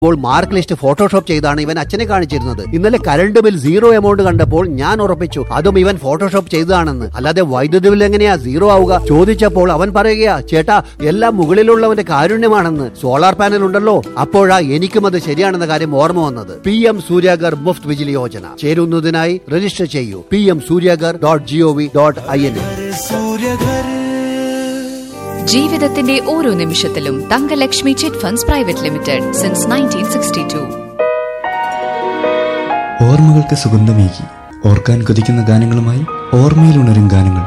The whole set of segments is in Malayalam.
ഇപ്പോൾ മാർക്ക് ലിസ്റ്റ് ഫോട്ടോഷോപ്പ് ചെയ്താണ് ഇവൻ അച്ഛനെ കാണിച്ചിരുന്നത് ഇന്നലെ കരണ്ട് ബിൽ സീറോ എമൗണ്ട് കണ്ടപ്പോൾ ഞാൻ ഉറപ്പിച്ചു അതും ഇവൻ ഫോട്ടോഷോപ്പ് ചെയ്തതാണെന്ന് അല്ലാതെ വൈദ്യുതി ബിൽ എങ്ങനെയാ സീറോ ആവുക ചോദിച്ചപ്പോൾ അവൻ പറയുകയാ ചേട്ടാ എല്ലാം മുകളിലുള്ളവന്റെ കാരുണ്യമാണെന്ന് സോളാർ പാനൽ ഉണ്ടല്ലോ അപ്പോഴാ എനിക്കും അത് ശരിയാണെന്ന കാര്യം ഓർമ്മ വന്നത് പി എം സൂര്യാഗർ മുഫ്ത് വിജിലി യോജന ചേരുന്നതിനായി രജിസ്റ്റർ ചെയ്യൂ P M Surya Ghar dot G O V dot I N ജീവിതത്തിന്റെ ഓരോ നിമിഷത്തിലും Thangalakshmi chit funds private limited since nineteen sixty two ഓർമ്മകൾക്ക് സുഗന്ധമേകി ഓർക്കാൻ കൊതിക്കുന്ന ഗാനങ്ങളുമായി ഓർമ്മയിലുണരും ഗാനങ്ങൾ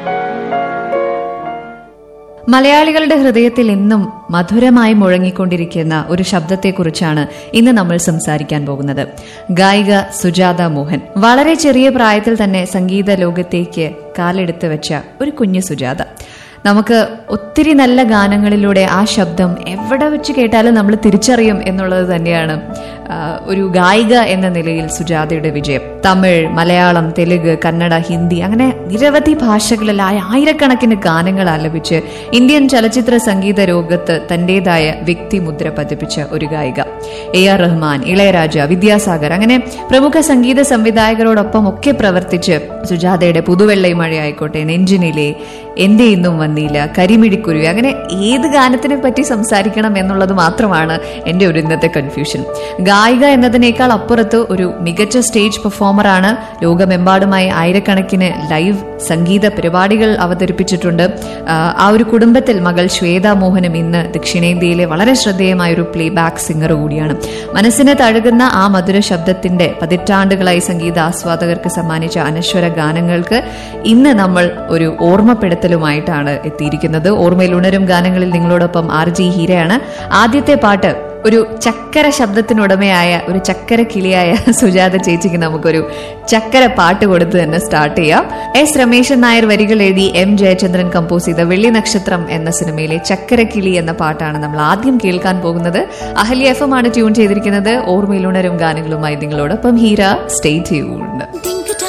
മലയാളികളുടെ ഹൃദയത്തിൽ എന്നും മധുരമായി മുഴങ്ങിക്കൊണ്ടിരിക്കുന്ന ഒരു ശബ്ദത്തെക്കുറിച്ചാണ് ഇന്ന് നമ്മൾ സംസാരിക്കാൻ പോകുന്നത് ഗായിക സുജാത മോഹൻ വളരെ ചെറിയ പ്രായത്തിൽ തന്നെ സംഗീത ലോകത്തേക്ക് കാലെടുത്ത് വെച്ച ഒരു കുഞ്ഞു സുജാത നമുക്ക് ഒത്തിരി നല്ല ഗാനങ്ങളിലൂടെ ആ ശബ്ദം എവിടെ വെച്ച് കേട്ടാലും നമ്മൾ തിരിച്ചറിയും എന്നുള്ളത് തന്നെയാണ് ആ, ഒരു ഗായിക എന്ന നിലയിൽ സുജാതയുടെ വിജയം തമിഴ് മലയാളം തെലുങ്ക് കന്നഡ ഹിന്ദി അങ്ങനെ നിരവധി ഭാഷകളിലായ ആയിരക്കണക്കിന് ഗാനങ്ങൾ ആലപിച്ച് ഇന്ത്യൻ ചലച്ചിത്ര സംഗീത ലോകത്ത് തന്റേതായ വ്യക്തിമുദ്ര പതിപ്പിച്ച ഒരു ഗായിക എ ആർ റഹ്മാൻ ഇളയരാജ വിദ്യാസാഗർ അങ്ങനെ പ്രമുഖ സംഗീത സംവിധായകരോടൊപ്പം ഒക്കെ പ്രവർത്തിച്ച് സുജാതയുടെ പുതുവെള്ളൈ മഴയായിക്കോട്ടെ നെഞ്ചിനിലെ എന്റെ ഇന്നും വന്നില്ല കരിമിടിക്കുരുവി അങ്ങനെ ഏത് ഗാനത്തിനെ പറ്റി സംസാരിക്കണം എന്നുള്ളത് മാത്രമാണ് എന്റെ ഒരു ഇന്നത്തെ കൺഫ്യൂഷൻ ഗായിക എന്നതിനേക്കാൾ അപ്പുറത്ത് ഒരു മികച്ച സ്റ്റേജ് പെർഫോമറാണ് ലോകമെമ്പാടുമായി ആയിരക്കണക്കിന് ലൈവ് സംഗീത പരിപാടികൾ അവതരിപ്പിച്ചിട്ടുണ്ട് ആ, ആ ഒരു കുടുംബത്തിൽ മകൾ ശ്വേത മോഹനും ഇന്ന് ദക്ഷിണേന്ത്യയിലെ വളരെ ശ്രദ്ധേയമായ ഒരു പ്ലേ ബാക്ക് സിംഗർ കൂടിയാണ് മനസ്സിനെ തഴുകുന്ന ആ മധുര ശബ്ദത്തിന്റെ പതിറ്റാണ്ടുകളായി സംഗീത ആസ്വാദകർക്ക് സമ്മാനിച്ച അനശ്വര ഗാനങ്ങൾക്ക് ഇന്ന് നമ്മൾ ഒരു ഓർമ്മപ്പെടുത്തലുമായിട്ടാണ് എത്തിയിരിക്കുന്നത് ഓർമ്മയിൽ ഉണരും ഗാനങ്ങളിൽ നിങ്ങളോടൊപ്പം ആർ ജി ഹീരയാണ് ആദ്യത്തെ പാട്ട് ഒരു ചക്കര ശബ്ദത്തിനുടമയായ ഒരു ചക്കര കിളിയായ സുജാത ചേച്ചിക്ക് നമുക്കൊരു ചക്കര പാട്ട് കൊടുത്ത് തന്നെ സ്റ്റാർട്ട് ചെയ്യാം എസ് രമേശൻ നായർ വരികൾ എഴുതി എം ജയചന്ദ്രൻ കമ്പോസ് ചെയ്ത വെള്ളി നക്ഷത്രം എന്ന സിനിമയിലെ ചക്കര കിളി എന്ന പാട്ടാണ് നമ്മൾ ആദ്യം കേൾക്കാൻ പോകുന്നത് അഹല്യ എഫ് എം ആണ് ട്യൂൺ ചെയ്തിരിക്കുന്നത് ഓർമ്മയിലുണരും ഗാനങ്ങളുമായി നിങ്ങളോടൊപ്പം ഹീര സ്റ്റേ ട്യൂൺഡ്